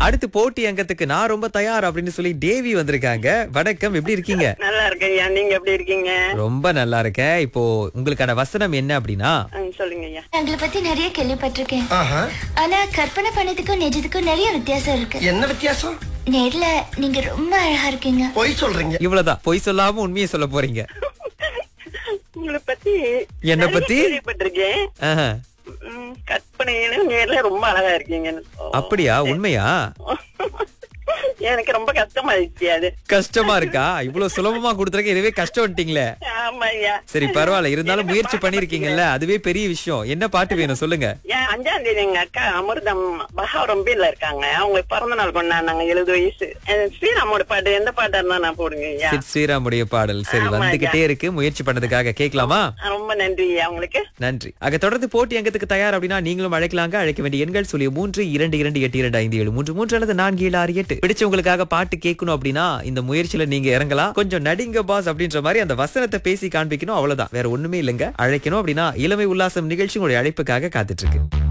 அடுத்து போட்டி அங்கத்துக்கு நான் ரொம்ப தயார் அப்படின்னு சொல்லி தேவி வந்திருக்காங்க வணக்கம் எப்படி இருக்கீங்க நல்லா இருக்கேன் ஐயா நீங்க எப்படி இருக்கீங்க ரொம்ப நல்லா இருக்கேன் இப்போ உங்களுக்கான வசனம் என்ன அப்படின்னா ம், சொல்லுங்க ஐயா உங்களை பத்தி நிறைய கேள்விப்பட்டிருக்கேன் ஆஹா. ஆனா கற்பனை பண்ணதுக்கும் நிஜத்துக்கும் நிறைய வித்தியாசம் இருக்கு என்ன வித்தியாசம் நேர்ல நீங்க ரொம்ப அழகா இருக்கீங்க பொய் சொல்றீங்க இவ்வளவுதான் பொய் சொல்லாம உண்மையை சொல்ல போறீங்க உங்களை பத்தி என்னை நிறைய பத்தி? கேள்விப்பட்டிருக்கேன் ஆஹா. ம், கற்பனையில நேர்ல ரொம்ப அழகா இருக்கீங்க அப்படியா உண்மையா எனக்கு ரொம்ப கஷ்டமாயிடுச்சு அது கஷ்டமா இருக்கா இவ்வளவு சுலபமா கொடுத்துருக்க இதுவே கஷ்டம்ட்டீங்களே ஆமா ஐயா சரி பரவாயில்ல இருந்தாலும் என்ன முயற்சி பாட்டு பண்ணிருக்கீங்கல்ல அதுவே பெரிய விஷயம் என்ன பாட்டு வேணும் சொல்லுங்க ஏன் அஞ்சாம் தேதி எங்க அக்கா அமிர்தம் பஹாரம்பில இருக்காங்க அவங்க பிறந்த நாள் கொண்டாடினாங்க எழுபது வயசு அஹ் ஸ்ரீராமோட பாட்டு எந்த பாட்டா இருந்தா நான் போடுங்க ஐயா சித் ஸ்ரீராமுடைய பாடல் சரி ஆமா, வந்துகிட்டே இருக்கு முயற்சி பண்ணதுக்காக கேட்கலாமா ரொம்ப நன்றி ஐயா உங்களுக்கு நன்றி அங்க தொடர்ந்து போட்டி அங்கத்துக்கு தயார் அப்படின்னா நீங்களும் அழைக்கலாங்க அழைக்க வேண்டிய எண்கள் சொல்லி மூன்று இரண்டு இரண்டு எட்டு இரண்டு ஐந்து ஏழு மூன்று மூன்று அல்லது நான்கு ஏழு ஆறு எட்டு பிடிச்சவங்களுக்காக பாட்டு கேட்கணும் அப்படின்னா இந்த முயற்சியில நீங்க இறங்கலாம் கொஞ்சம் நடிங்க பாஸ் அப்படின்ற மாதிரி அந்த வசனத்தை பேசி காண்பிக்கணும் அவ்வளவுதான் வேற ஒண்ணுமே இல்லைங்க அழைக்கணும் அப்படின்னா இளமை உல்லாசம் நிகழ்ச்சி உங்களுடைய அழைப்புக்காக காத்துட்டு இருக்கு